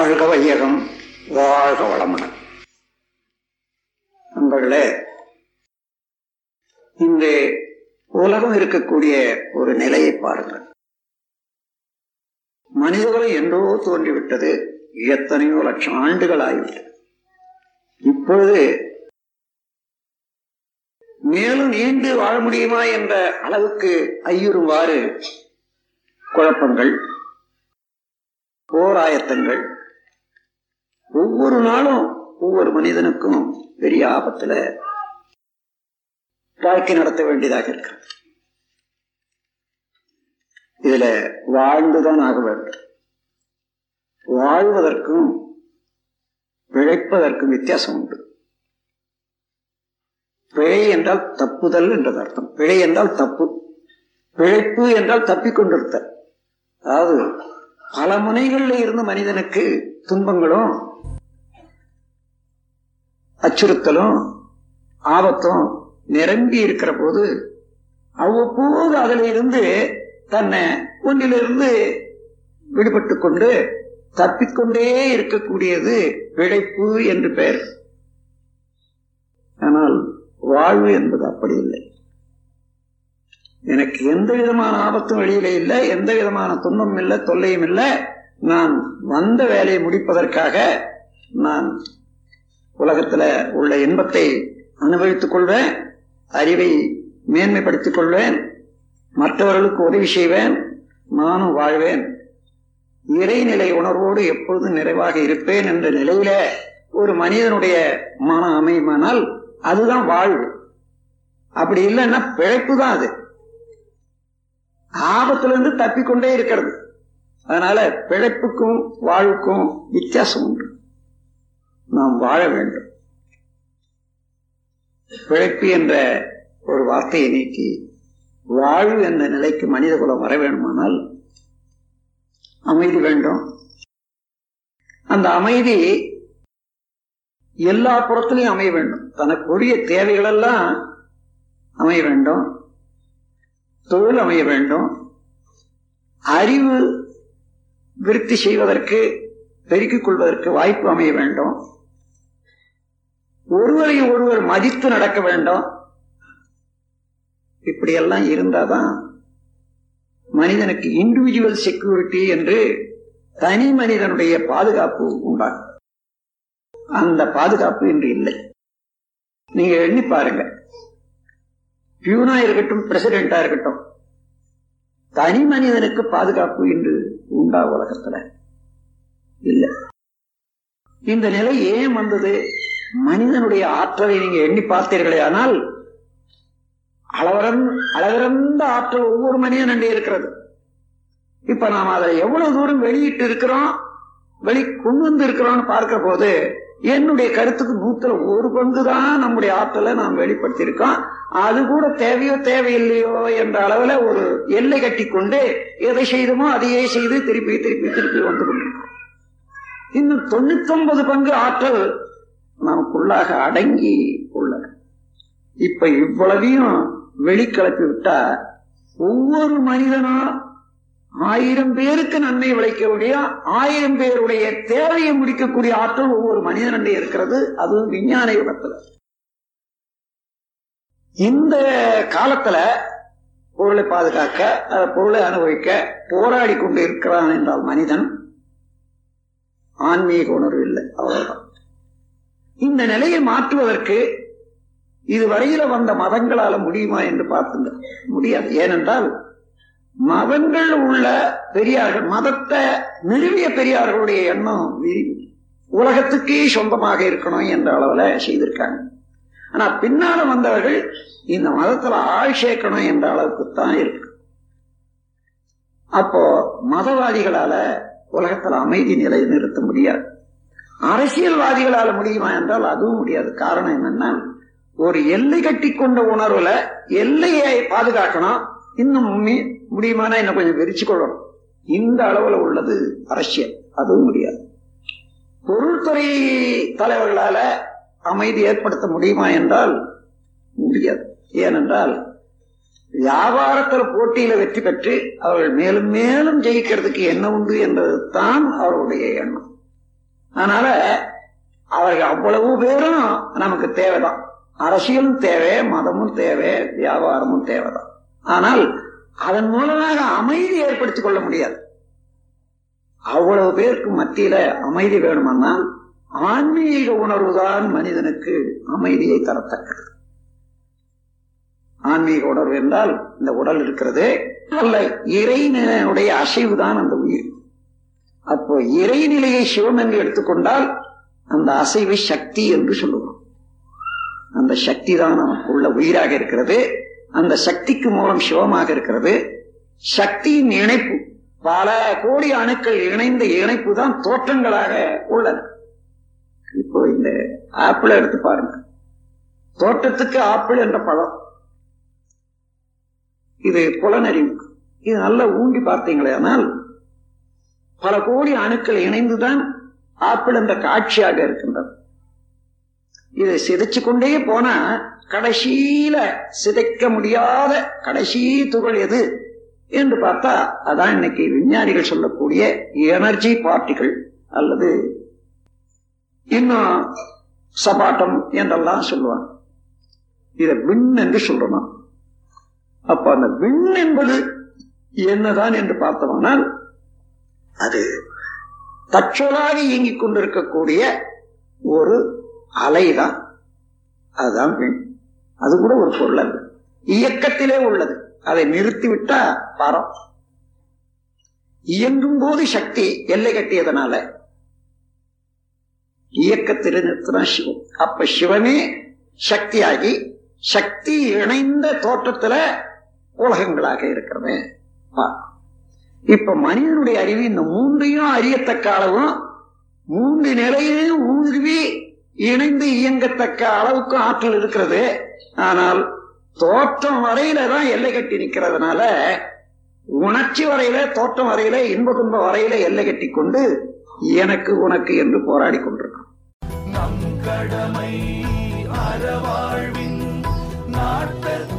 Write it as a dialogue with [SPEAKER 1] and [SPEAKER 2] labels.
[SPEAKER 1] வாழ்க வையகம் வாழ்க வளமுடன் நண்பர்களே இந்த உலகம் இருக்கக்கூடிய ஒரு நிலையை பாருங்கள் மனிதர்களும் என்றோ தோன்றிவிட்டது எத்தனையோ லட்சம் ஆண்டுகள் ஆகிவிட்டது இப்பொழுது மேலும் நீண்டு வாழ முடியுமா என்ற அளவுக்கு ஐயுறுவாறு குழப்பங்கள் போராயத்தங்கள் ஒவ்வொரு நாளும் ஒவ்வொரு மனிதனுக்கும் பெரிய ஆபத்துல வாழ்க்கை நடத்த வேண்டியதாக இருக்கு இதுல வாழ்ந்துதான் ஆக வேண்டும் வாழ்வதற்கும் பிழைப்பதற்கும் வித்தியாசம் உண்டு பிழை என்றால் தப்புதல் என்றது அர்த்தம் பிழை என்றால் தப்பு பிழைப்பு என்றால் தப்பிக்கொண்டிருத்தல் அதாவது பல முனைகளில் இருந்து மனிதனுக்கு துன்பங்களும் அச்சுறுத்தலும் ஆபத்தும் நிரம்பி இருக்கிற போது அவ்வப்போது அதில் இருந்து தன்னை ஒன்றிலிருந்து விடுபட்டு கொண்டு தப்பிக்கொண்டே இருக்கக்கூடியது பிழைப்பு என்று பெயர் ஆனால் வாழ்வு என்பது அப்படி இல்லை எனக்கு எந்த விதமான ஆபத்தும் வெளியில இல்லை எந்த விதமான துன்பமும் இல்லை தொல்லையும் இல்லை நான் வந்த வேலையை முடிப்பதற்காக நான் உலகத்துல உள்ள இன்பத்தை அனுபவித்துக் கொள்வேன் அறிவை மேன்மைப்படுத்திக் கொள்வேன் மற்றவர்களுக்கு உதவி செய்வேன் நானும் வாழ்வேன் இறைநிலை உணர்வோடு எப்பொழுதும் நிறைவாக இருப்பேன் என்ற நிலையில ஒரு மனிதனுடைய மன அமைமானால் அதுதான் வாழ்வு அப்படி இல்லைன்னா பிழைப்பு தான் அது ஆபத்திலிருந்து தப்பிக்கொண்டே இருக்கிறது அதனால பிழைப்புக்கும் வாழ்வுக்கும் வித்தியாசம் உண்டு நாம் வாழ வேண்டும் பிழைப்பு என்ற ஒரு வார்த்தையை நீக்கி வாழ்வு என்ற நிலைக்கு மனித குலம் வர வேண்டுமானால் அமைதி வேண்டும் அந்த அமைதி எல்லா புறத்திலையும் அமைய வேண்டும் தனக்குரிய தேவைகள் எல்லாம் அமைய வேண்டும் தொழில் அமைய வேண்டும் அறிவு விருத்தி செய்வதற்கு பெருக்கிக் கொள்வதற்கு வாய்ப்பு அமைய வேண்டும் ஒருவரை ஒருவர் மதித்து நடக்க வேண்டும் இப்படியெல்லாம் இருந்தாதான் மனிதனுக்கு இண்டிவிஜுவல் செக்யூரிட்டி என்று தனி மனிதனுடைய பாதுகாப்பு உண்டாகும் அந்த பாதுகாப்பு இன்று இல்லை நீங்க எண்ணி பாருங்க பியூனா இருக்கட்டும் பிரசிடென்டா இருக்கட்டும் தனி மனிதனுக்கு பாதுகாப்பு இன்று உண்டா உலகத்துல இல்ல இந்த நிலை ஏன் வந்தது மனிதனுடைய ஆற்றலை நீங்க எண்ணி பார்த்தீர்களே ஆனால் அளவரந்த அளவிறந்த ஆற்றல் ஒவ்வொரு மனிதன் இருக்கிறது இப்ப நாம் அதை எவ்வளவு தூரம் வெளியிட்டு இருக்கிறோம் வெளி கொண்டு வந்து இருக்கிறோம்னு பார்க்கிற போது என்னுடைய கருத்துக்கு நூத்துல ஒரு பங்கு தான் நம்முடைய ஆற்றலை நாம் வெளிப்படுத்தி இருக்கோம் அது கூட தேவையோ தேவையில்லையோ என்ற அளவுல ஒரு எல்லை கட்டி கொண்டு எதை செய்தோமோ அதையே செய்து திருப்பி திருப்பி திருப்பி வந்து கொண்டிருக்கிறோம் இன்னும் தொண்ணூத்தி ஒன்பது பங்கு ஆற்றல் நமக்குள்ளாக அடங்கி உள்ளது இப்ப இவ்வளவையும் வெளிக்கிளப்பி விட்டா ஒவ்வொரு மனிதனும் ஆயிரம் பேருக்கு நன்மை விளைக்கக்கூடிய ஆயிரம் பேருடைய தேவையை முடிக்கக்கூடிய ஆற்றல் ஒவ்வொரு மனிதனிடையே இருக்கிறது அதுவும் விஞ்ஞான யுகத்துல இந்த காலத்துல பொருளை பாதுகாக்க பொருளை அனுபவிக்க போராடி கொண்டு இருக்கிறான் என்றால் மனிதன் ஆன்மீக உணர்வு இல்லை அவ்வளவுதான் இந்த நிலையை மாற்றுவதற்கு இதுவரையில வந்த மதங்களால முடியுமா என்று பார்த்துங்க முடியாது ஏனென்றால் மதங்கள் உள்ள பெரியார்கள் மதத்தை நிறுவிய பெரியார்களுடைய எண்ணம் விரிவு உலகத்துக்கே சொந்தமாக இருக்கணும் என்ற அளவுல செய்திருக்காங்க ஆனா பின்னால வந்தவர்கள் இந்த மதத்துல ஆள் சேர்க்கணும் என்ற அளவுக்கு தான் இருக்கு அப்போ மதவாதிகளால உலகத்துல அமைதி நிலை நிறுத்த முடியாது அரசியல்வாதிகளால முடியுமா என்றால் அதுவும் முடியாது காரணம் என்னன்னா ஒரு எல்லை கட்டி கொண்ட உணர்வுல எல்லையை பாதுகாக்கணும் இன்னும் முடியுமானா இன்னும் கொஞ்சம் விரிச்சு கொள்ளணும் இந்த அளவுல உள்ளது அரசியல் அதுவும் முடியாது பொருள்துறை தலைவர்களால அமைதி ஏற்படுத்த முடியுமா என்றால் முடியாது ஏனென்றால் வியாபாரத்தில் போட்டியில வெற்றி பெற்று அவர்கள் மேலும் மேலும் ஜெயிக்கிறதுக்கு என்ன உண்டு என்பது தான் அவருடைய எண்ணம் அதனால அவர்கள் அவ்வளவு பேரும் நமக்கு தேவைதான் அரசியலும் தேவை மதமும் தேவை வியாபாரமும் தேவைதான் ஆனால் அதன் மூலமாக அமைதி ஏற்படுத்திக் கொள்ள முடியாது அவ்வளவு பேருக்கு மத்தியில அமைதி வேணுமானால் ஆன்மீக உணர்வுதான் மனிதனுக்கு அமைதியை தரத்தக்கது ஆன்மீக உணர்வு என்றால் இந்த உடல் இருக்கிறது அல்ல இறைவனுடைய அசைவு தான் அந்த உயிர் அப்போ இறைநிலையை சிவம் என்று எடுத்துக்கொண்டால் அந்த அசைவை சக்தி என்று சொல்லுவோம் அந்த சக்தி தான் நமக்குள்ள உயிராக இருக்கிறது அந்த சக்திக்கு மூலம் சிவமாக இருக்கிறது சக்தியின் இணைப்பு பல கோடி அணுக்கள் இணைந்த இணைப்பு தான் தோற்றங்களாக உள்ளன இப்போ இந்த ஆப்பிள் எடுத்து பாருங்க தோட்டத்துக்கு ஆப்பிள் என்ற பழம் இது புலனறிவு இது நல்லா ஊண்டி பார்த்தீங்களே ஆனால் பல கோடி அணுக்கள் இணைந்துதான் ஆப்பிள் என்ற காட்சியாக இருக்கின்றது இதை சிதைச்சு கொண்டே போனா கடைசியில சிதைக்க முடியாத கடைசி துகள் எது என்று பார்த்தா அதான் இன்னைக்கு விஞ்ஞானிகள் சொல்லக்கூடிய எனர்ஜி பார்ட்டிகள் அல்லது இன்னும் சபாட்டம் என்றெல்லாம் சொல்லுவாங்க இதை விண் என்று சொல்றோம் அப்ப அந்த விண் என்பது என்னதான் என்று பார்த்தோம்னால் அது தற்சொலாக இயங்கிக் கொண்டிருக்கக்கூடிய ஒரு அலைதான் அதுதான் விண் அது கூட ஒரு பொருள் அல்ல இயக்கத்திலே உள்ளது அதை நிறுத்திவிட்டா பாரம் இயங்கும் போது சக்தி எல்லை கட்டியதனால இயக்கத்தில் நிறுத்தினா சிவம் அப்ப சிவமே சக்தியாகி சக்தி இணைந்த தோற்றத்துல உலகங்களாக இருக்கிறது இப்ப மனிதனுடைய அறிவு இந்த மூன்றையும் அறியத்தக்க அளவும் மூன்று நிலையிலும் ஊர்வி இணைந்து இயங்கத்தக்க அளவுக்கு ஆற்றல் இருக்கிறது ஆனால் தோற்றம் வரையில தான் எல்லை கட்டி நிற்கிறதுனால உணர்ச்சி வரையில தோற்றம் வரையில இன்ப துன்ப வரையில எல்லை கட்டி கொண்டு எனக்கு உனக்கு என்று போராடி கொண்டிருக்கோம்
[SPEAKER 2] நம் கடமை அறவாழ்வின் நாட்டத்தை